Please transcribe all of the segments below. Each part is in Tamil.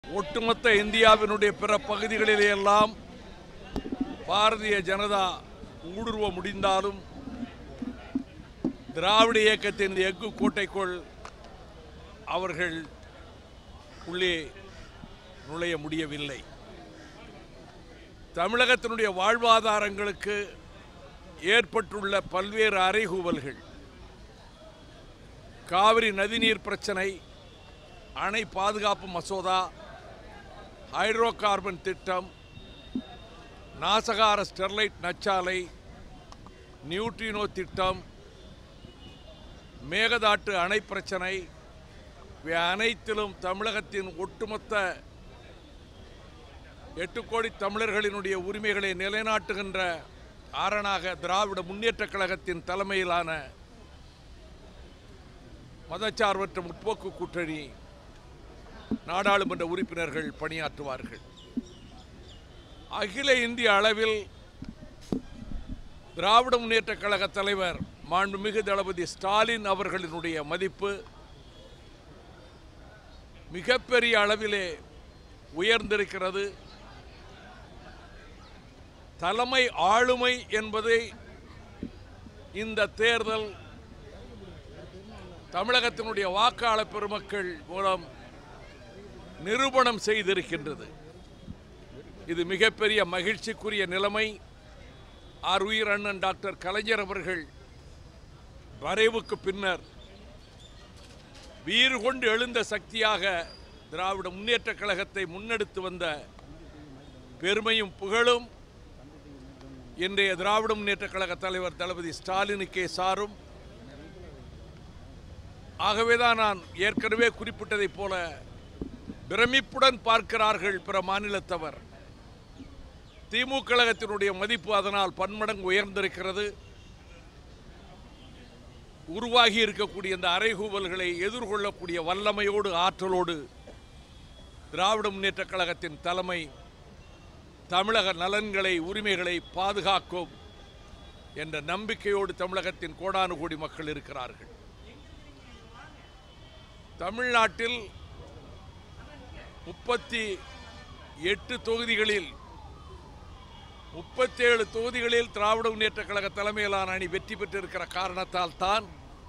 ஒட்டுமொத்த இந்தியாவினுடைய பிற பகுதிகளிலே எல்லாம் பாரதிய ஜனதா ஊடுருவ முடிந்தாலும் திராவிட இயக்கத்தின் எஃகு கோட்டைக்குள் அவர்கள் உள்ளே நுழைய முடியவில்லை தமிழகத்தினுடைய வாழ்வாதாரங்களுக்கு ஏற்பட்டுள்ள பல்வேறு அறைகூவல்கள் காவிரி நதிநீர் பிரச்சனை அணை பாதுகாப்பு மசோதா ஹைட்ரோ கார்பன் திட்டம் நாசகார ஸ்டெர்லைட் நச்சாலை நியூட்ரினோ திட்டம் மேகதாட்டு அணை பிரச்சனை இவை அனைத்திலும் தமிழகத்தின் ஒட்டுமொத்த எட்டு கோடி தமிழர்களினுடைய உரிமைகளை நிலைநாட்டுகின்ற ஆரணாக திராவிட முன்னேற்றக் கழகத்தின் தலைமையிலான மதச்சார்பற்ற முற்போக்கு கூட்டணி நாடாளுமன்ற உறுப்பினர்கள் பணியாற்றுவார்கள் அகில இந்திய அளவில் திராவிட முன்னேற்றக் கழக தலைவர் மாண்புமிகு தளபதி ஸ்டாலின் அவர்களினுடைய மதிப்பு மிகப்பெரிய அளவிலே உயர்ந்திருக்கிறது தலைமை ஆளுமை என்பதை இந்த தேர்தல் தமிழகத்தினுடைய வாக்காளர் பெருமக்கள் மூலம் நிரூபணம் செய்திருக்கின்றது இது மிகப்பெரிய மகிழ்ச்சிக்குரிய நிலைமை ஆர் உயிர் அண்ணன் டாக்டர் கலைஞர் அவர்கள் வரைவுக்கு பின்னர் வீறு கொண்டு எழுந்த சக்தியாக திராவிட முன்னேற்றக் கழகத்தை முன்னெடுத்து வந்த பெருமையும் புகழும் இன்றைய திராவிட முன்னேற்றக் கழக தலைவர் தளபதி ஸ்டாலினுக்கே சாரும் ஆகவேதான் நான் ஏற்கனவே குறிப்பிட்டதைப் போல பிரமிப்புடன் பார்க்கிறார்கள் பிற மாநிலத்தவர் திமுக கழகத்தினுடைய மதிப்பு அதனால் பன்மடங்கு உயர்ந்திருக்கிறது உருவாகி இருக்கக்கூடிய இந்த அறைகூவல்களை எதிர்கொள்ளக்கூடிய வல்லமையோடு ஆற்றலோடு திராவிட முன்னேற்றக் கழகத்தின் தலைமை தமிழக நலன்களை உரிமைகளை பாதுகாக்கும் என்ற நம்பிக்கையோடு தமிழகத்தின் கோடானு கோடி மக்கள் இருக்கிறார்கள் தமிழ்நாட்டில் முப்பத்தி எட்டு தொகுதிகளில் முப்பத்தேழு தொகுதிகளில் திராவிட முன்னேற்ற கழக தலைமையிலான அணி வெற்றி பெற்றிருக்கிற காரணத்தால் தான்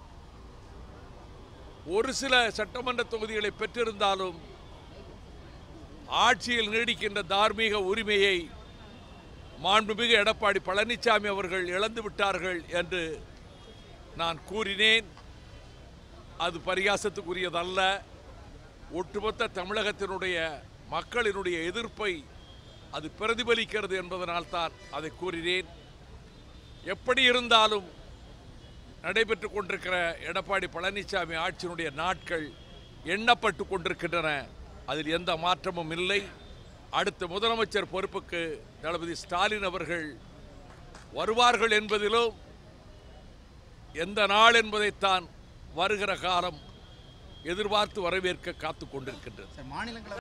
ஒரு சில சட்டமன்ற தொகுதிகளை பெற்றிருந்தாலும் ஆட்சியில் நீடிக்கின்ற தார்மீக உரிமையை மாண்புமிகு எடப்பாடி பழனிசாமி அவர்கள் இழந்து விட்டார்கள் என்று நான் கூறினேன் அது பரிகாசத்துக்குரியதல்ல ஒட்டுமொத்த தமிழகத்தினுடைய மக்களினுடைய எதிர்ப்பை அது பிரதிபலிக்கிறது என்பதனால் தான் அதை கூறினேன் எப்படி இருந்தாலும் நடைபெற்று கொண்டிருக்கிற எடப்பாடி பழனிசாமி ஆட்சியினுடைய நாட்கள் எண்ணப்பட்டு கொண்டிருக்கின்றன அதில் எந்த மாற்றமும் இல்லை அடுத்த முதலமைச்சர் பொறுப்புக்கு தளபதி ஸ்டாலின் அவர்கள் வருவார்கள் என்பதிலும் எந்த நாள் என்பதைத்தான் வருகிற காலம் எதிர்பார்த்து வரவேற்க காத்து கொண்டிருக்கின்றது சார் மாநிலங்களவை